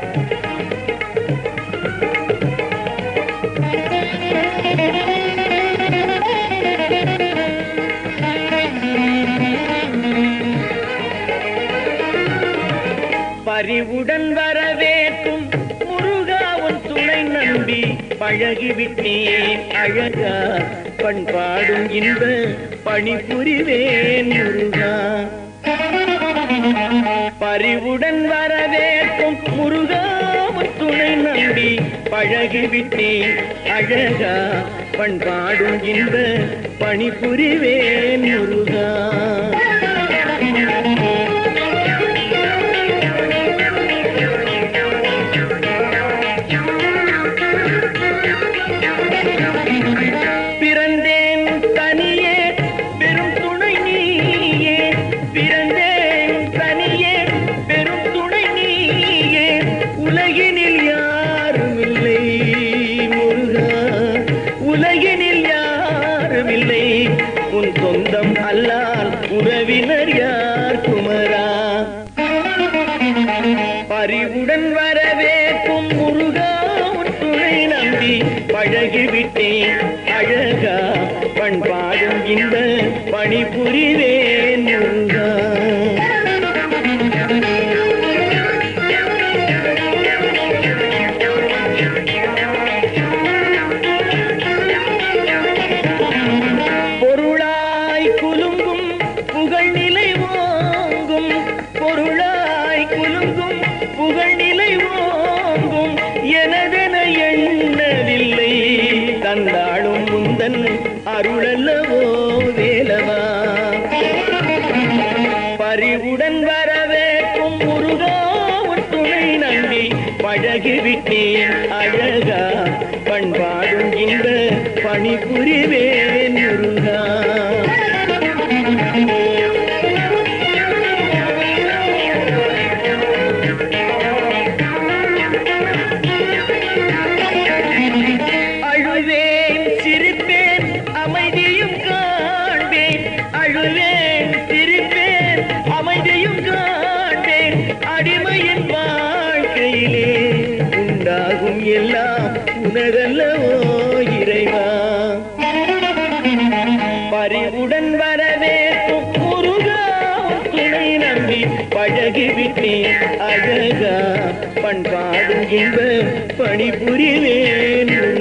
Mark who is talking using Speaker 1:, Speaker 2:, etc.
Speaker 1: பரிவுடன் வரவேற்கும் முருகாவும் துணை நம்பி பழகிவிட்டேன் அழகா பண்பாடும் இன்ப பணிபுரிவேன் முருகா பரிவுடன் வரவேற்கும் முருகாவும் துணை நம்பி பழகிவிட்டேன் அழகா பண்பாடும் இன்ப பணிபுரிவேன் முருகா பிறந்தேன் தனியே பெரும் துணை நீயே பிறந்தேன் தனியே பெரும் துணை நீயே உலகினில் யாரும் இல்லை முருகா உலகினில் யாரும் இல்லை உன் சொந்தம் அல்லால் உறவினர் யார் குமரா பரிவுடன் வரவேற்கும் முருகா உன் துணை நம்பி பழகிவிட்டேன் அழகா பண்பாடும் இந்த பணிபுரிவேன் முருகா பொருளாய் குலுங்கும் புகழ் நிலை ஓங்கும் பொருளாய் குலுங்கும் புகழ் நிலை ஓங்கும் எனதென எண்ணவில்லை தந்தாளும் முந்தன் அருளல்லவோ வேலவா பரிவுடன் வரவேற்கும் முருகா உன் துணை நம்பி பழகிவிட்டேன் அழகா பண்பாடும் இந்த பணிபுரிவேன் முருகா அழுவேன் சிரிப்பேன் அமைதியும் காண்பேன் அழுவேன் சிரிப்பேன் அமைதியும் காண்பேன் அடிமையின் வாழ்க்கையிலே உண்டாகும் எல்லாம் உனதல்லவோ இறைவா பரிவுடன் வரவேற்கும் முருகா உன் துணை நம்பி பழகிவிட்டேன் அழகா பண்பாடும் இன்ப பணிபுரிவேன் முருகா